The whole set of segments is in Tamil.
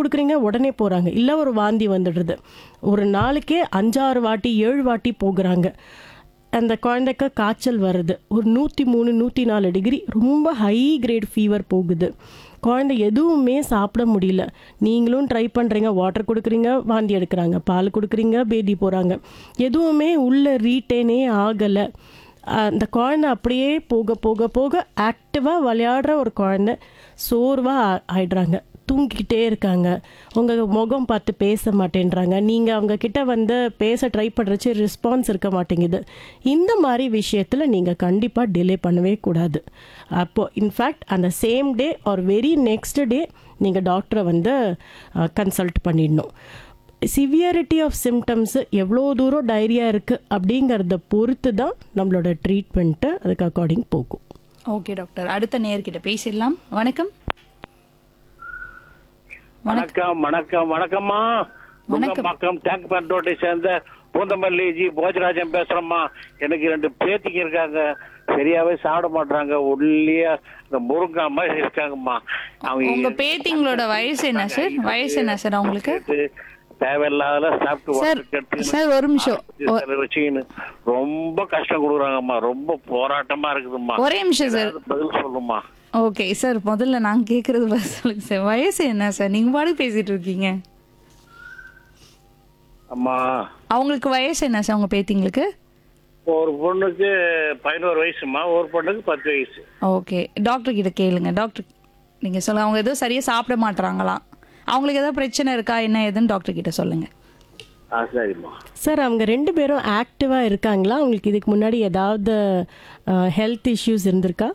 கொடுக்குறீங்க உடனே போகிறாங்க இல்லை ஒரு வாந்தி வந்துடுது ஒரு நாளைக்கே அஞ்சாறு வாட்டி ஏழு வாட்டி போகிறாங்க அந்த குழந்தைக்கு காய்ச்சல் வருது ஒரு நூற்றி மூணு நூற்றி நாலு டிகிரி ரொம்ப ஹை கிரேட் ஃபீவர் போகுது குழந்தை எதுவுமே சாப்பிட முடியல நீங்களும் ட்ரை பண்ணுறீங்க வாட்டர் கொடுக்குறீங்க வாந்தி எடுக்கிறாங்க பால் கொடுக்குறீங்க பேதி போகிறாங்க எதுவுமே உள்ள ரீட்டேனே ஆகலை அந்த குழந்தை அப்படியே போக போக போக ஆக்டிவாக விளையாடுற ஒரு குழந்தை சோர்வாக ஆயிடுறாங்க தூங்கிக்கிட்டே இருக்காங்க உங்கள் முகம் பார்த்து பேச மாட்டேன்றாங்க நீங்கள் அவங்க கிட்ட வந்து பேச ட்ரை பண்ணுறச்சு ரெஸ்பான்ஸ் இருக்க மாட்டேங்குது இந்த மாதிரி விஷயத்தில் நீங்கள் கண்டிப்பாக டிலே பண்ணவே கூடாது அப்போது இன்ஃபேக்ட் அந்த same day or very next day நீங்கள் டாக்டரை வந்து கன்சல்ட் பண்ணிடணும் சிவியரிட்டி ஆஃப் சிம்டம்ஸு எவ்வளோ தூரம் டைரியா இருக்குது அப்படிங்கிறத பொறுத்து தான் நம்மளோட ட்ரீட்மெண்ட்டு அதுக்கு அக்கார்டிங் போகும் ஓகே டாக்டர் அடுத்த நேர்கிட்ட பேசிடலாம் வணக்கம் வணக்கம் வணக்கம் வணக்கம்மா பக்கம் டேங்க் பண்டோட்டை சேர்ந்த பூந்தமல்லி ஜி போஜராஜன் பேசுறேம்மா எனக்கு ரெண்டு பேத்திக்கு இருக்காங்க சரியாவே சாப்பிட மாட்டாங்க ஒல்லியா இந்த முருங்கா மாதிரி இருக்காங்கம்மா அவங்க உங்க பேத்திங்களோட வயசு என்ன சார் வயசு என்ன சார் அவங்களுக்கு தேவையில்லாத சாப்பிட்டு சார் உடம்பு கெட்டு சார் ஒரு நிமிஷம் ஒ- சிலர் வச்சுக்கின்னு ரொம்ப கஷ்டம் கொடுக்குறாங்கம்மா ரொம்ப போராட்டமா இருக்குதும்மா ஒரே நிமிஷம் சார் ஏதாவது பதில் சொல்லுமா ஓகே சார் முதல்ல நான் கேட்கறது பதில் சொல்லுங்க சார் வயசு என்ன சார் நீங்க பாடு பேசிட்டு இருக்கீங்க அம்மா அவங்களுக்கு வயசு என்ன சார் உங்க பேத்திங்களுக்கு ஒரு பொண்ணுக்கு பதினோரு வயசுமா ஒரு பொண்ணுக்கு பத்து வயசு ஓகே டாக்டர் கிட்ட கேளுங்க டாக்டர் நீங்க சொல்லுங்க அவங்க எதுவும் சரியா சாப்பிட மாட்றாங்களாம் அவங்களுக்கு ஏதாவது பிரச்சனை இருக்கா என்ன ஏதுன்னு டாக்டர் கிட்ட சொல்லுங்க ஆ சரிம்மா சார் அவங்க ரெண்டு பேரும் ஆக்டிவாக இருக்காங்களா அவங்களுக்கு இதுக்கு முன்னாடி ஏதாவது ஹெல்த் இஷ்யூஸ் இருந்திருக்கா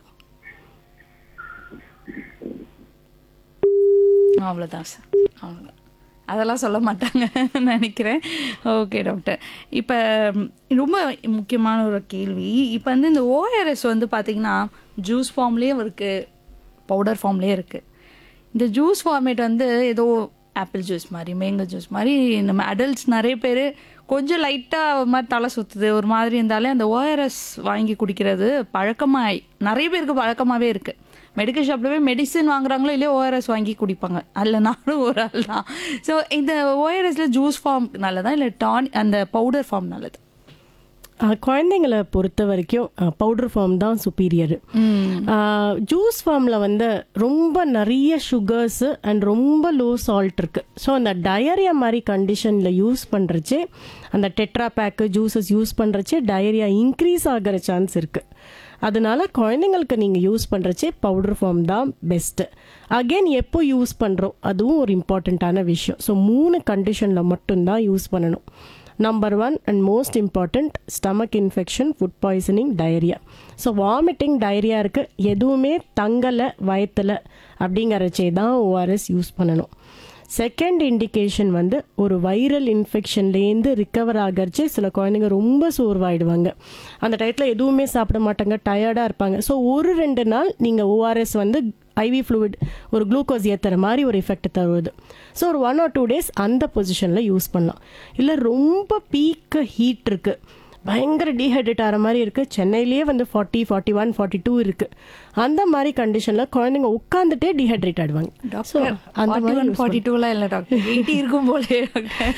அவ்வளோதான் சார் அவ்வளோதான் அதெல்லாம் சொல்ல மாட்டாங்க நினைக்கிறேன் ஓகே டாக்டர் இப்போ ரொம்ப முக்கியமான ஒரு கேள்வி இப்போ வந்து இந்த ஓஆர்எஸ் வந்து பார்த்தீங்கன்னா ஜூஸ் ஃபார்ம்லேயும் இருக்குது பவுடர் ஃபார்ம்லேயும் இருக்குது இந்த ஜூஸ் ஃபார்மேட் வந்து ஏதோ ஆப்பிள் ஜூஸ் மாதிரி மேங்கோ ஜூஸ் மாதிரி நம்ம அடல்ட்ஸ் நிறைய பேர் கொஞ்சம் லைட்டாக ஒரு மாதிரி தலை சுற்றுது ஒரு மாதிரி இருந்தாலே அந்த ஓஆர்எஸ் வாங்கி குடிக்கிறது பழக்கமாய் நிறைய பேருக்கு பழக்கமாகவே இருக்குது மெடிக்கல் ஷாப்ல போய் மெடிசன் வாங்குறாங்களோ இல்லையோ ஓஆர்எஸ் வாங்கி குடிப்பாங்க அதில் நானும் ஒரு ஆள் தான் ஸோ இந்த ஓஆர்எஸ்ல ஜூஸ் ஃபார்ம் நல்லதா இல்லை டான் அந்த பவுடர் ஃபார்ம் நல்லது அஹ், குழந்தைங்களை பொறுத்த வரைக்கும் பவுடர் ஃபார்ம் தான் சுப்பீரியர் ஜூஸ் ஃபார்மில் வந்து ரொம்ப நிறைய சுகர்ஸு அண்ட் ரொம்ப லோ சால்ட் இருக்குது ஸோ அந்த டயரியா மாதிரி கண்டிஷனில் யூஸ் பண்ணுறச்சே அந்த டெட்ரா பேக்கு ஜூஸஸ் யூஸ் பண்ணுறச்சே டயரியா இன்க்ரீஸ் ஆகிற சான்ஸ் இருக்குது அதனால குழந்தைங்களுக்கு நீங்கள் யூஸ் பண்ணுறச்சே பவுடர் ஃபார்ம் தான் பெஸ்ட்டு அகெயின் எப்போ யூஸ் பண்ணுறோம் அதுவும் ஒரு இம்பார்ட்டண்ட்டான விஷயம் ஸோ மூணு கண்டிஷனில் மட்டும்தான் யூஸ் பண்ணணும் number one and most important stomach infection food poisoning diarrhoea so vomiting diarrhoea இருக்குது எதுவுமே தங்கலை வயத்தில் அப்படிங்கிறச்சே தான் ஓஆர்எஸ் யூஸ் பண்ணணும் செகண்ட் இண்டிகேஷன் வந்து ஒரு வைரல் இன்ஃபெக்ஷன்லேருந்து ரிக்கவர் ஆகிறச்சே சில குழந்தைங்க ரொம்ப சோர்வாயிடுவாங்க அந்த டயத்தில் எதுவுமே சாப்பிட மாட்டாங்க டயர்டாக இருப்பாங்க ஸோ ஒரு ரெண்டு நாள் நீங்கள் ஓஆர்எஸ் வந்து ஐவி ஃப்ளூயிட் ஒரு குளுக்கோஸ் ஏற்றுற மாதிரி ஒரு எஃபெக்ட் தருவது ஸோ ஒரு ஒன் ஆர் டூ டேஸ் அந்த பொசிஷனில் யூஸ் பண்ணலாம் இல்லை ரொம்ப பீக்கு ஹீட் இருக்குது பயங்கர டீஹைட்ரேட் ஆகிற மாதிரி இருக்குது சென்னையிலேயே வந்து forty forty one forty two இருக்குது அந்த மாதிரி கண்டிஷனில் குழந்தைங்க உட்காந்துட்டே டீஹைட்ரேட் ஆகிடுவாங்க ஸோ அந்த ஃபார்ட்டி மாதிரி ஒன் ஃபார்ட்டி டூலாம் இல்லை டாக்டர் எயிட்டி இருக்கும் போலே டாக்டர்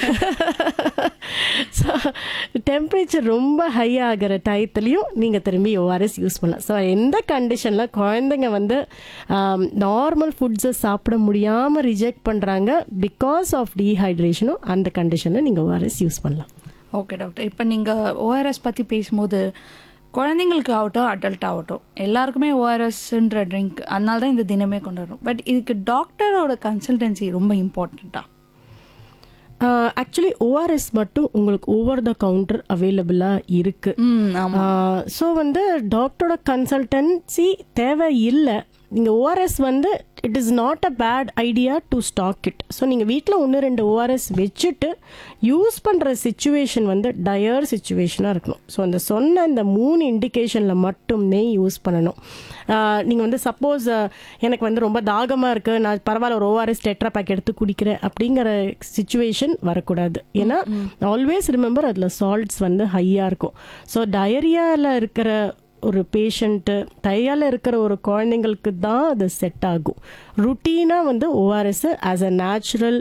ஸோ டெம்பரேச்சர் ரொம்ப ஹை ஆகிற டயத்துலையும் நீங்கள் திரும்பி ஓஆர்எஸ் யூஸ் பண்ணலாம் ஸோ எந்த கண்டிஷனில் குழந்தைங்க வந்து நார்மல் ஃபுட்ஸை சாப்பிட முடியாமல் ரிஜெக்ட் பண்ணுறாங்க பிகாஸ் ஆஃப் டீஹைட்ரேஷனும் அந்த கண்டிஷனில் நீங்கள் ஓஆர்எஸ் யூஸ் பண்ணலாம் ஓகே டாக்டர் இப்போ நீங்கள் ஓஆர்எஸ் பற்றி பேசும்போது குழந்தைங்களுக்கு ஆகட்டும் அடல்ட் ஆகட்டும் எல்லாருக்குமே ஓஆர்எஸ்ன்ற ட்ரிங்க் அதனால தான் இந்த தினமே கொண்டு வரும் பட் இதுக்கு டாக்டரோட கன்சல்டன்சி ரொம்ப இம்பார்ட்டண்ட்டா ஆக்சுவலி ஓஆர்எஸ் மட்டும் உங்களுக்கு ஓவர் த கவுண்டர் அவைலபிளாக இருக்குது ம் ஆமாம் ஸோ வந்து டாக்டரோட கன்சல்டன்சி தேவை இல்லை நீங்கள் ஓஆர்எஸ் வந்து it is not a bad idea to stock it so நீங்கள் வீட்டில் ஒன்று ரெண்டு ஓஆர்எஸ் வச்சுட்டு யூஸ் பண்ணுற சுச்சுவேஷன் வந்து டயர் சுச்சுவேஷனாக இருக்கணும் ஸோ அந்த சொன்ன இந்த மூணு இண்டிகேஷனில் மட்டுமே யூஸ் பண்ணணும் நீங்கள் வந்து சப்போஸ் எனக்கு வந்து ரொம்ப தாகமாக இருக்குது நான் பரவாயில்ல ஒரு ஓஆர்எஸ் டெட்ரா பேக் எடுத்து குடிக்கிறேன் அப்படிங்கிற சுச்சுவேஷன் வரக்கூடாது ஏன்னா ஆல்வேஸ் ரிமெம்பர் அதில் சால்ட்ஸ் வந்து ஹையாக இருக்கும் ஸோ டயரியாவில் இருக்கிற ஒரு பேஷண்ட்டு டயரியாவில் இருக்கிற ஒரு குழந்தைங்களுக்கு தான் அது செட் ஆகும் ருட்டீனாக வந்து ஓஆர்எஸ் ஆஸ் அ நேச்சுரல்